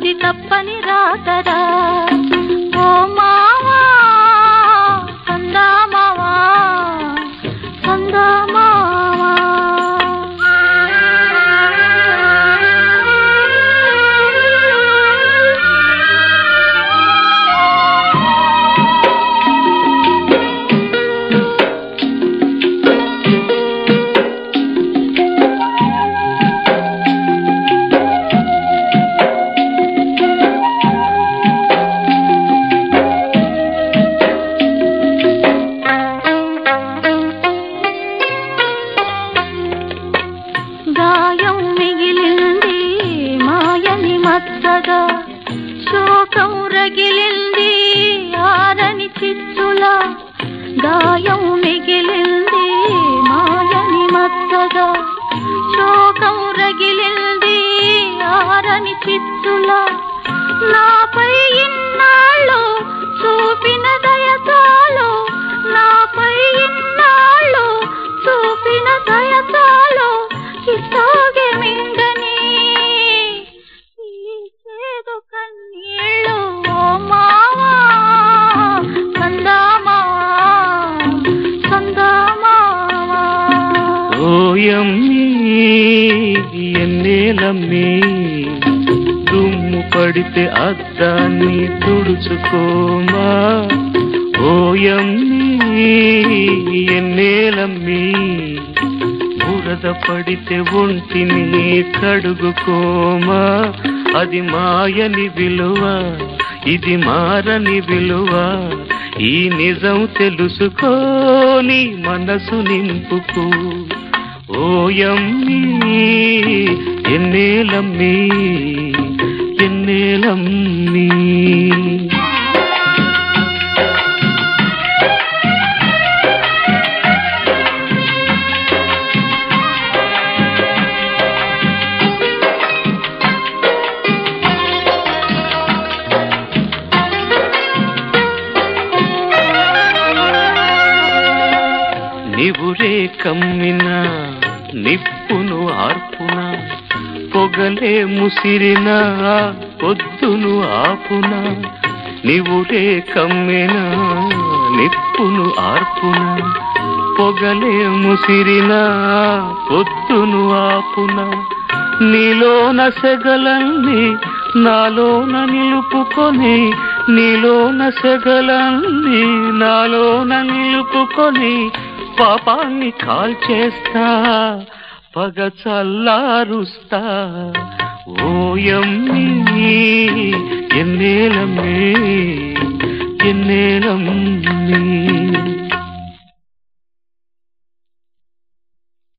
ఇది తప్పని రాతరా ఓ మావా సందా మావా సందా మావా గాయం మిగిలింది మాయని మచ్చగా శోకం రగిలింది ఆరని చిచ్చులా గాయం మిగిలింది మాయని మచ్చగా శోకం రగిలింది ఆరని చిచ్చులా నాపై ఇన్నాళ్ళు చూపిన దయచాలు నాపై ఇన్నాళ్ళు చూపిన దయచాలు ఇస్తాగే మింగని ఈ చేదు కన్నీళ్ళు ఓ మావా సందా మావా సందా మావా ఓయమ్మీ ఎన్నేలమ్మీ దుమ్ము పడితే అద్దాన్ని తుడుచుకోమా ఓయమ్మీ ఎన్నేలమ్మీ బురద పడితే ఒంటిని కడుగుకోమా అది మాయని విలువ ఇది మారని విలువ ఈ నిజం తెలుసుకోని మనసు నింపుకో ఓయమ్మీ ఎన్నేలమ్మీ ఎన్నేలమ్మీ నివురే కమ్మిన నిప్పును ఆర్పున పొగలే ముసిరిన పొద్దును ఆపున నివురే కమ్మిన నిప్పును ఆర్పున పొగలే ముసిరిన పొద్దును ఆపున నీలోన సెగలన్నీ నాలోన నిలుపుకొని నీలోన సెగలన్నీ నాలోన నిలుపుకొని పాపాన్ని కాల్చేస్తా పగ చల్లారుస్తా ఓయమ్మీ ఎన్నేలమ్మే ఎన్నేలమ్మే